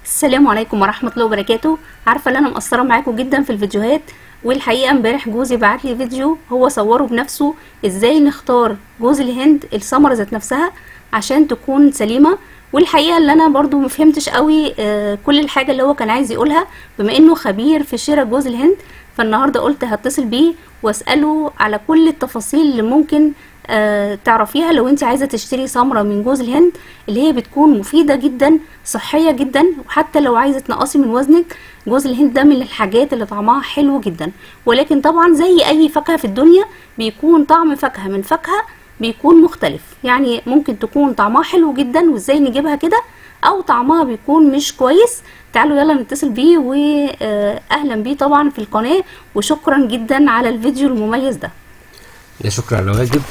السلام عليكم ورحمة الله وبركاته عارفة ان انا مقصرة معاكم جدا في الفيديوهات والحقيقة امبارح جوزي بعت لي فيديو هو صوره بنفسه ازاي نختار جوز الهند الثمرة ذات نفسها عشان تكون سليمة والحقيقة اللي انا برضو مفهمتش قوي آه، كل الحاجة اللي هو كان عايز يقولها بما انه خبير في شراء جوز الهند فالنهاردة قلت هتصل بيه واسأله على كل التفاصيل اللي ممكن آه، تعرفيها لو انت عايزة تشتري ثمرة من جوز الهند اللي هي بتكون مفيدة جدا صحية جدا وحتى لو عايزة تنقصي من وزنك جوز الهند ده من الحاجات اللي طعمها حلو جدا ولكن طبعا زي اي فاكهة في الدنيا بيكون طعم فاكهة من فاكهة بيكون مختلف يعني ممكن تكون طعمها حلو جدا وازاي نجيبها كده او طعمها بيكون مش كويس تعالوا يلا نتصل بيه واهلا بيه طبعا في القناة وشكرا جدا على الفيديو المميز ده لا شكر على واجب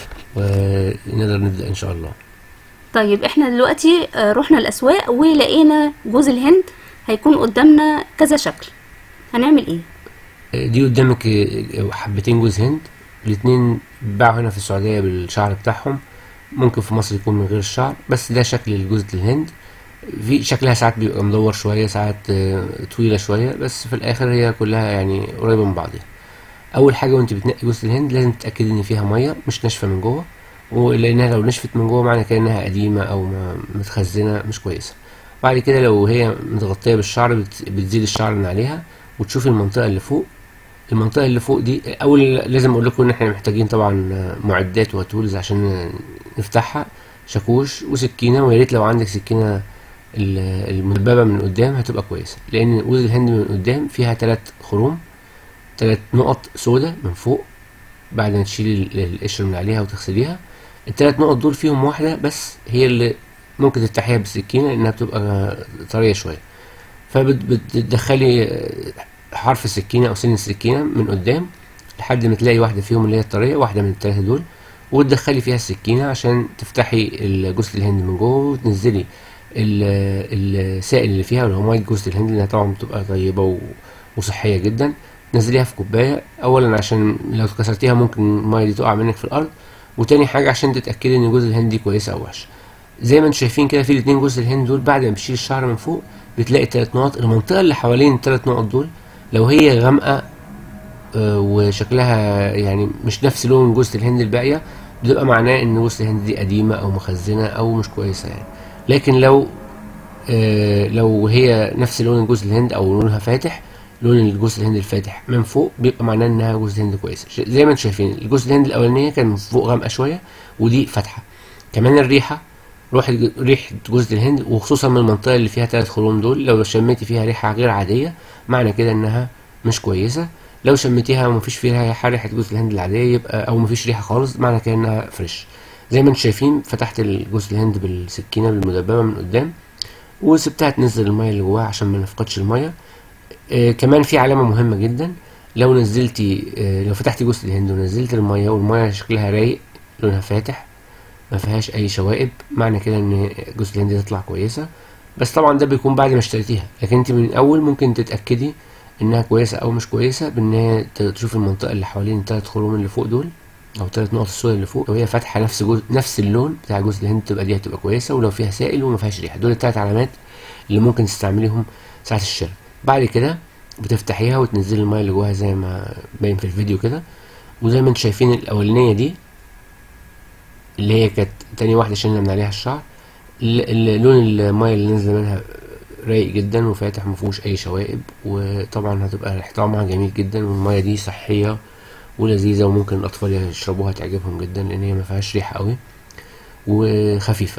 ونقدر نبدأ إن شاء الله طيب احنا دلوقتي آه، رحنا الاسواق ولقينا جوز الهند هيكون قدامنا كذا شكل هنعمل ايه دي قدامك حبتين جوز هند الاتنين بيتباعوا هنا في السعودية بالشعر بتاعهم ممكن في مصر يكون من غير الشعر بس ده شكل الجوز الهند في شكلها ساعات بيبقى مدور شوية ساعات آه، طويلة شوية بس في الآخر هي كلها يعني قريبة من بعضها أول حاجة وأنت بتنقي جوز الهند لازم تتأكدي إن فيها مية مش ناشفة من جوه ولأنها لو نشفت من جوه معنى كده إنها قديمة أو ما- متخزنة مش كويسة بعد كده لو هي متغطية بالشعر بت- بتزيل الشعر من عليها وتشوفي المنطقة اللي فوق المنطقة اللي فوق دي أول لازم أقول لكم إن إحنا محتاجين طبعا معدات وتولز عشان نفتحها شاكوش وسكينة ويا ريت لو عندك سكينة ال- المدببة من قدام هتبقى كويسة لأن جوز الهند من قدام فيها تلات خروم تلات نقط سودة من فوق بعد ما تشيلي ال- القشر من عليها وتغسليها التلات نقط دول فيهم واحدة بس هي اللي ممكن تفتحيها بالسكينة لأنها بتبقى طرية شوية فبتدخلي حرف السكينة أو سن السكينة من قدام لحد ما تلاقي واحدة فيهم اللي هي الطرية واحدة من التلاتة دول وتدخلي فيها السكينة عشان تفتحي جوز الهند من جوه وتنزلي ال- السائل اللي فيها اللي هو مية جوز الهند لأنها طبعا بتبقى طيبة و- وصحية جدا تنزليها في كوباية أولا عشان لو كسرتيها ممكن المية دي تقع منك في الأرض وتاني حاجة عشان تتأكدي إن جوز الهند دي كويسة أو وحشة زي ما انتم شايفين كده في الاتنين جوز الهند دول بعد ما بتشيل الشعر من فوق بتلاقي التلات نقط المنطقة اللي حوالين التلات نقط دول لو هي غامقة آه، وشكلها يعني مش نفس لون جوز الهند الباقية بيبقى معناه ان جوز الهند دي قديمة او مخزنة او مش كويسة يعني لكن لو آه، لو هي نفس لون جوز الهند او لونها فاتح لون الجوز الهند الفاتح من فوق بيبقى معناه انها جوز الهند كويسه ش- زي ما انتم شايفين الجوز الهند الاولانيه كان من فوق غامقه شويه ودي فاتحه كمان الريحه روح ريحه جوز الهند وخصوصا من المنطقه اللي فيها ثلاث خروم دول لو شميتي فيها ريحه غير عاديه معنى كده انها مش كويسه لو شميتيها ومفيش فيها ريحه ريحه جوز الهند العاديه يبقى او مفيش ريحه خالص معنى كده انها فريش زي ما انتم شايفين فتحت الجوز الهند بالسكينه بالمدببه من قدام وسبتها تنزل الميه اللي جواها عشان ما نفقدش الميه آه كمان في علامه مهمه جدا لو نزلتي آه لو فتحتي جوز الهند ونزلت الميه والميه شكلها رايق لونها فاتح ما فيهاش اي شوائب معنى كده ان جوز الهند تطلع كويسه بس طبعا ده بيكون بعد ما اشتريتيها لكن انت من الاول ممكن تتاكدي انها كويسه او مش كويسه بان هي ت- تشوفي المنطقه اللي حوالين الثلاث خروم اللي فوق دول او ثلاث نقط السوداء اللي فوق لو هي فاتحه نفس جوز نفس اللون بتاع جوز الهند تبقى دي هتبقى كويسه ولو فيها سائل وما فيهاش ريحه دول الثلاث علامات اللي ممكن تستعمليهم ساعه الشراء بعد كده بتفتحيها وتنزلي الميه اللي جواها زي ما باين في الفيديو كده وزي ما انتم شايفين الاولانيه دي اللي هي كانت تاني واحده شلنا من عليها الشعر ال- ال- لون الميه اللي نازله منها رايق جدا وفاتح مفيهوش اي شوائب وطبعا هتبقى ريحة طعمها جميل جدا والميه دي صحيه ولذيذه وممكن الاطفال يشربوها تعجبهم جدا لان هي ما فيهاش ريحه قوي وخفيفه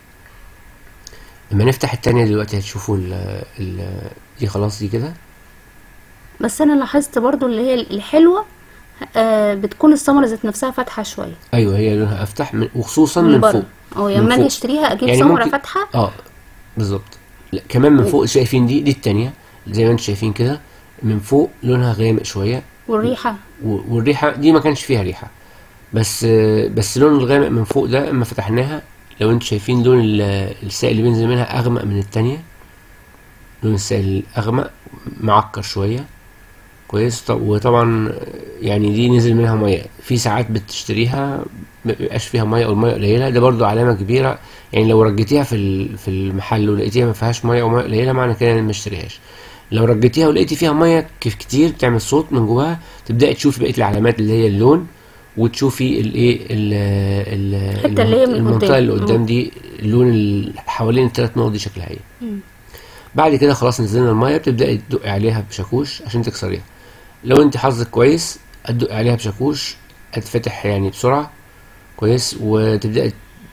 لما نفتح التانية دلوقتي هتشوفوا ال ال دي خلاص دي كده بس انا لاحظت برضو اللي هي الحلوة آه بتكون الثمرة ذات نفسها فاتحة شوية ايوه هي لونها افتح من وخصوصا من من بره فوق او من لما اجي فوق. اشتريها اجيب يعني ثمرة ممكن- فاتحة اه بالظبط لا كمان من فوق شايفين دي دي التانية زي ما انتم شايفين كده من فوق لونها غامق شويه والريحة و- والريحه دي ما كانش فيها ريحه بس آه، بس اللون الغامق من فوق ده اما فتحناها لو انتم شايفين لون ال- السائل اللي بينزل منها اغمق من التانية لون السائل اغمق معكر شويه كويس طب وطبعا يعني دي نزل منها ميه في ساعات بتشتريها ما بيبقاش فيها ميه او الميه قليله ده برضو علامه كبيره يعني لو رجيتيها في ال- في المحل ولقيتيها ما فيهاش ميه او ميه قليله معنى كده ان ما اشتريهاش لو رجيتيها ولقيتي فيها ميه كيف كتير بتعمل صوت من جواها تبداي تشوفي بقيه العلامات اللي هي اللون وتشوفي الايه ال- ال- الحتة اللي هي من المنطقه قدام. اللي قدام دي اللون اللي حوالين الثلاث نقط دي شكلها ايه مم. بعد كده خلاص نزلنا الميه بتبداي تدقي عليها بشاكوش عشان تكسريها لو انت حظك كويس هتدقي عليها بشاكوش هتفتح يعني بسرعه كويس وتبداي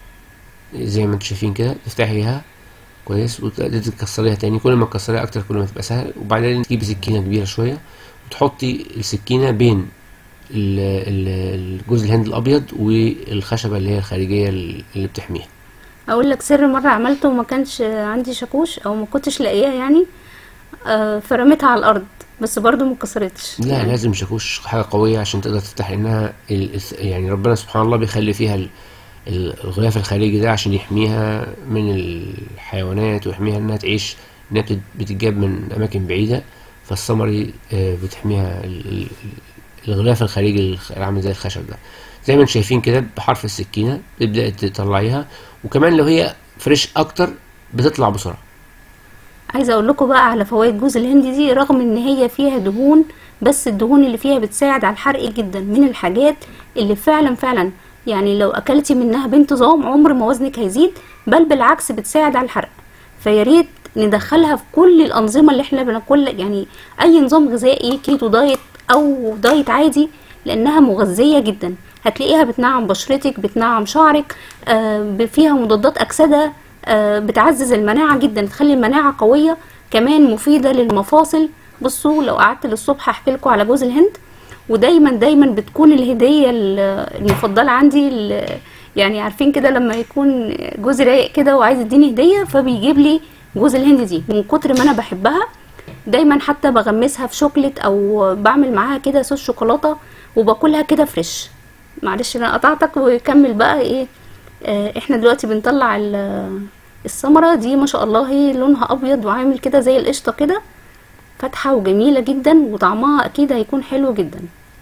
زي ما انتم شايفين كده تفتحيها كويس وتبداي تكسريها تاني كل ما تكسريها اكتر كل ما تبقى سهل وبعدين تجيبي سكينه كبيره شويه وتحطي السكينه بين ال- ال- الجوز الهند الابيض والخشبه اللي هي الخارجيه اللي بتحميها اقول لك سر مره عملته وما كانش عندي شاكوش او ما كنتش لاقيها يعني آه، فرميتها على الارض بس برضو ما اتكسرتش لا يعني لازم شاكوش حاجة قوية عشان تقدر تفتح لأنها ال- يعني ربنا سبحان الله بيخلي فيها ال- ال- الغلاف الخارجي ده عشان يحميها من الحيوانات ويحميها إنها تعيش إنها بتت- بتتجاب من أماكن بعيدة فالسمري آه، بتحميها ال- ال- الغلاف الخارجي الخ- اللي عامل زي الخشب ده زي ما انتم شايفين كده بحرف السكينة تبدأ تطلعيها وكمان لو هي فريش أكتر بتطلع بسرعة عايزه اقول لكم بقى على فوائد جوز الهند دي رغم ان هي فيها دهون بس الدهون اللي فيها بتساعد على الحرق جدا من الحاجات اللي فعلا فعلا يعني لو اكلتي منها بانتظام عمر ما وزنك هيزيد بل بالعكس بتساعد على الحرق فيا ريت ندخلها في كل الانظمه اللي احنا بناكل يعني اي نظام غذائي كيتو دايت او دايت عادي لانها مغذيه جدا هتلاقيها بتنعم بشرتك بتنعم شعرك آه فيها مضادات اكسده آه بتعزز المناعه جدا تخلي المناعه قويه كمان مفيده للمفاصل بصوا لو قعدت للصبح احكي لكم على جوز الهند ودايما دايما بتكون الهديه ال- المفضله عندي ال- يعني عارفين كده لما يكون جوزي رايق كده وعايز يديني هديه فبيجيب لي جوز الهند دي من كتر ما انا بحبها دايما حتى بغمسها في شوكليت او بعمل معاها كده صوص شوكولاته وباكلها كده فريش معلش انا قطعتك وكمل بقى ايه آه احنا دلوقتي بنطلع ال- الثمره دي ما شاء الله هي لونها ابيض وعامل كده زي القشطه كده فاتحه وجميله جدا وطعمها اكيد هيكون حلو جدا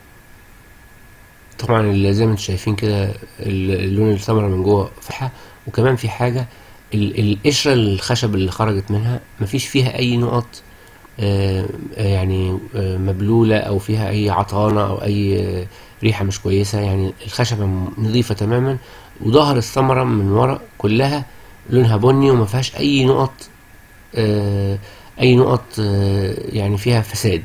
طبعا ال- زي ما انتم شايفين كده ال- اللون الثمرة من جوه فاتحة وكمان في حاجة ال- القشرة الخشب اللي خرجت منها مفيش فيها أي نقط آه، آه، يعني آه، مبلولة أو فيها أي عطانة أو أي آه، ريحة مش كويسة يعني الخشبة م- نظيفة تماما وظهر الثمرة من ورا كلها لونها بني وما فيهاش أي نقط آه، أي نقط آه، يعني فيها فساد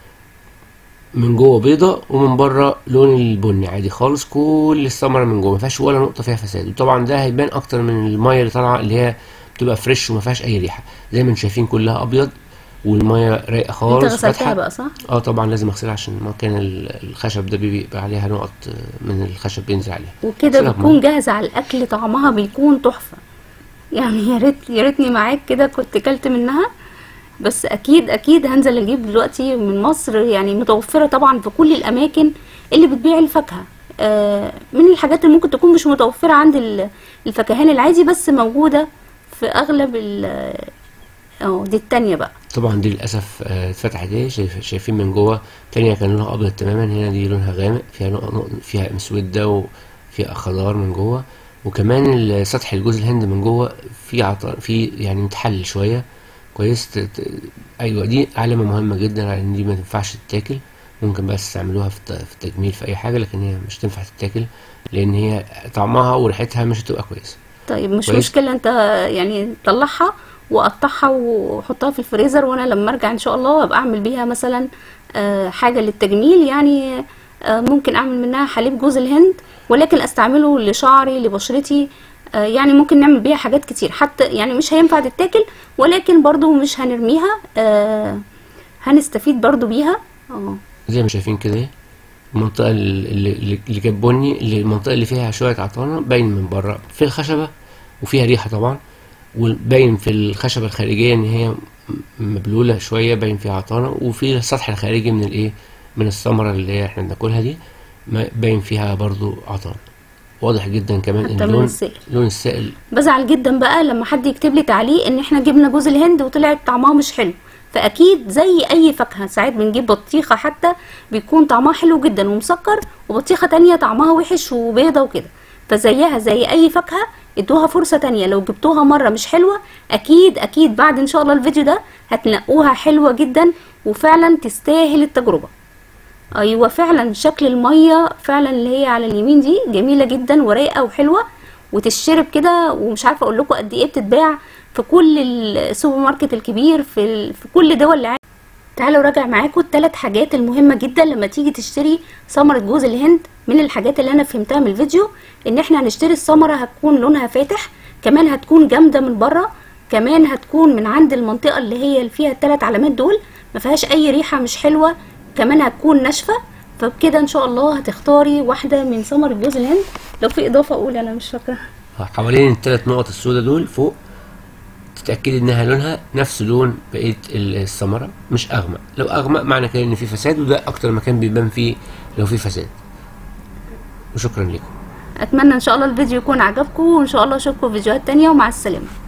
من جوه بيضة ومن بره لون البني عادي خالص كل الثمرة من جوه ما فيهاش ولا نقطة فيها فساد وطبعا ده هيبان أكتر من المية اللي طالعة اللي هي بتبقى فريش وما فيهاش أي ريحة زي ما انتم شايفين كلها أبيض والمية رايقة انت خالص غسلتها فاتحة بقى صح اه طبعا لازم اغسلها عشان مكان ال- الخشب ده بيبقى عليها نقط آه، من الخشب بينزل عليها وكده اغسلها بتكون بمية. جاهزه على الاكل طعمها بيكون تحفه يعني يا ريت يا ريتني معاك كده كنت كلت منها بس اكيد اكيد هنزل اجيب دلوقتي من مصر يعني متوفره طبعا في كل الاماكن اللي بتبيع الفاكهه آه، من الحاجات اللي ممكن تكون مش متوفره عند ال- الفكهان العادي بس موجوده في اغلب ال اه دي التانية بقى طبعا دي للاسف آه، اتفتحت ايه شايف شايفين من جوه تانية كان لونها ابيض تماما هنا دي لونها غامق فيها نقط نقط فيها مسوده وفيها خضار من جوه وكمان ال- سطح الجوز الهند من جوه في عط... في يعني متحلل شويه كويس ت... ت... ايوه دي علامه مهمه جدا على ان دي ما تنفعش تتاكل ممكن بقى تستعملوها في الت- في التجميل في اي حاجه لكن هي مش تنفع تتاكل لان هي طعمها وريحتها مش هتبقى كويسه طيب مش كويس. مشكلة انت يعني طلعها وقطعها وحطها في الفريزر وانا لما ارجع ان شاء الله ابقى اعمل بيها مثلا آه، حاجة للتجميل يعني آه، ممكن اعمل منها حليب جوز الهند ولكن استعمله لشعري لبشرتي آه، يعني ممكن نعمل بيها حاجات كتير حتى يعني مش هينفع تتاكل ولكن برضو مش هنرميها آه، هنستفيد برضو بيها اه زي ما شايفين كده ايه المنطقة اللي, اللي اللي كانت بني اللي المنطقة اللي فيها شوية عطانة باين من بره في الخشبة وفيها ريحة طبعا وباين في الخشبة الخارجية ان هي م- مبلولة شوية باين فيها عطانة وفي السطح الخارجي من الايه من الثمرة اللي هي احنا بناكلها دي ما- باين فيها برضو عطانة واضح جدا كمان حتى ان من اللون السائل. لون السائل بزعل جدا بقى لما حد يكتب لي تعليق ان احنا جبنا جوز الهند وطلعت طعمها مش حلو فاكيد زي اي فاكهه ساعات بنجيب بطيخه حتى بيكون طعمها حلو جدا ومسكر وبطيخه تانية طعمها وحش وبيضه وكده فزيها زي اي فاكهه ادوها فرصه تانية لو جبتوها مره مش حلوه اكيد اكيد بعد ان شاء الله الفيديو ده هتلاقوها حلوه جدا وفعلا تستاهل التجربه ايوه فعلا شكل الميه فعلا اللي هي على اليمين دي جميله جدا ورايقه وحلوه وتشرب كده ومش عارفه اقول لكم قد ايه بتتباع في كل السوبر ماركت الكبير في ال... في كل دول العالم تعالوا راجع معاكم الثلاث حاجات المهمه جدا لما تيجي تشتري ثمره جوز الهند من الحاجات اللي انا فهمتها من الفيديو ان احنا هنشتري الثمره هتكون لونها فاتح كمان هتكون جامده من بره كمان هتكون من عند المنطقه اللي هي اللي فيها الثلاث علامات دول ما فيهاش اي ريحه مش حلوه كمان هتكون ناشفه فبكده ان شاء الله هتختاري واحده من ثمره جوز الهند لو في اضافه اقول انا مش فاكره حوالين الثلاث نقط السوداء دول فوق تتأكدي انها لونها نفس لون بقية الثمرة مش اغمق لو اغمق معنى كده ان في فساد وده اكتر مكان بيبان فيه لو في فساد وشكرا لكم اتمنى ان شاء الله الفيديو يكون عجبكم وان شاء الله اشوفكم في فيديوهات تانية ومع السلامه